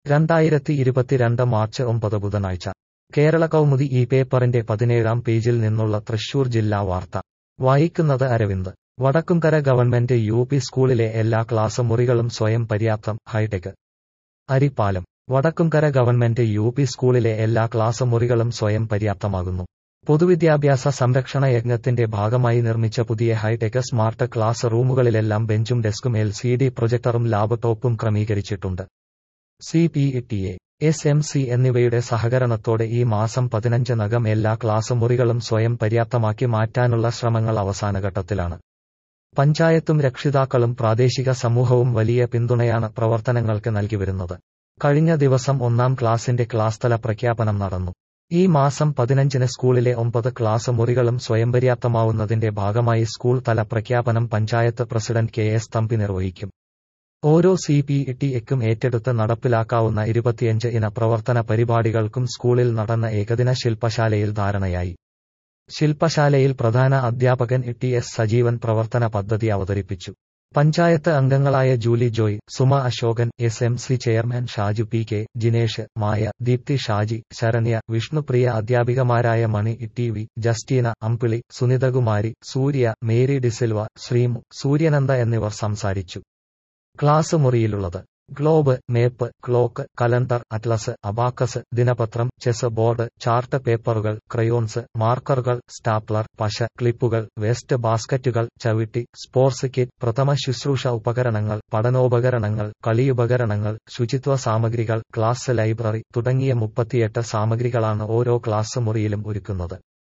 രണ്ടായിരത്തി ഇരുപത്തിരണ്ട് മാർച്ച് ഒമ്പത് ബുധനാഴ്ച കേരള കൗമുദി ഈ പേപ്പറിന്റെ പതിനേഴാം പേജിൽ നിന്നുള്ള തൃശൂർ ജില്ലാ വാർത്ത വായിക്കുന്നത് Aravind Vadakkumkara government U P സ്കൂളിലെ എല്ലാ ക്ലാസ് മുറികളും സ്വയം പര്യാപ്തം hitech Arippalam Vadakkumkara government U P സ്കൂളിലെ എല്ലാ ക്ലാസ് മുറികളും സ്വയം പര്യാപ്തമാകുന്നു പൊതുവിദ്യാഭ്യാസ സംരക്ഷണ യജ്ഞത്തിന്റെ ഭാഗമായി നിർമ്മിച്ച പുതിയ ഹൈടെക് സ്മാർട്ട് ക്ലാസ് റൂമുകളിലെല്ലാം ബെഞ്ചും ഡെസ്കും എൽ സി ഡി പ്രൊജക്ടറും ലാപ്ടോപ്പും ക്രമീകരിച്ചിട്ടുണ്ട് C P T A S M C എന്നിവയുടെ സഹകരണത്തോടെ ഈ മാസം പതിനഞ്ചിനകം എല്ലാ ക്ലാസ് മുറികളും സ്വയം പര്യാപ്തമാക്കി മാറ്റാനുള്ള ശ്രമങ്ങൾ അവസാനഘട്ടത്തിലാണ് പഞ്ചായത്തും രക്ഷിതാക്കളും പ്രാദേശിക സമൂഹവും വലിയ പിന്തുണയാണ് പ്രവർത്തനങ്ങൾക്ക് നൽകിവരുന്നത് കഴിഞ്ഞ ദിവസം ഒന്നാം ക്ലാസിന്റെ ക്ലാസ് തല പ്രഖ്യാപനം നടന്നു ഈ മാസം പതിനഞ്ചിന് സ്കൂളിലെ ഒമ്പത് ക്ലാസ് മുറികളും സ്വയം പര്യാപ്തമാവുന്നതിന്റെ ഭാഗമായി സ്കൂൾ തല പ്രഖ്യാപനം panchayat president K S Thampi നിർവഹിക്കും ഓരോ സി പി ടി എക്കും ഏറ്റെടുത്ത് നടപ്പിലാക്കാവുന്ന ഇരുപത്തിയഞ്ച് ഇന പ്രവർത്തന പരിപാടികൾക്കും സ്കൂളിൽ നടന്ന ഏകദിന ശില്പശാലയിൽ ധാരണയായി ശില്പശാലയിൽ പ്രധാന അധ്യാപകൻ ടി എസ് സജീവൻ പ്രവർത്തന പദ്ധതി അവതരിപ്പിച്ചു പഞ്ചായത്ത് അംഗങ്ങളായ Julie Joy Suma Asokan S M C chairman Shaju P K Jinesh Maya Deepthi Shaji Saranya Vishnupriya അധ്യാപികമാരായ Mani T V Justina Ambili Sunithakumari Surya Mary D'Silva Sreemu Suryananda എന്നിവർ സംസാരിച്ചു ക്ലാസ് മുറിയിലുള്ളത് globe map clock calendar atlas abacus ദിനപത്രം ചെസ് ബോർഡ് ചാർട്ട് പേപ്പറുകൾ ക്രയോൺസ് മാർക്കറുകൾ സ്റ്റാപ്ലർ പശ ക്ലിപ്പുകൾ വേസ്റ്റ് ബാസ്ക്കറ്റുകൾ ചവിട്ടി സ്പോർട്സ് കിറ്റ് പ്രഥമ ശുശ്രൂഷ ഉപകരണങ്ങൾ പഠനോപകരണങ്ങൾ കളിയുപകരണങ്ങൾ ശുചിത്വ സാമഗ്രികൾ ക്ലാസ് ലൈബ്രറി തുടങ്ങിയ മുപ്പത്തിയെട്ട് സാമഗ്രികളാണ് ഓരോ ക്ലാസ് മുറിയിലും ഒരുക്കുന്നത്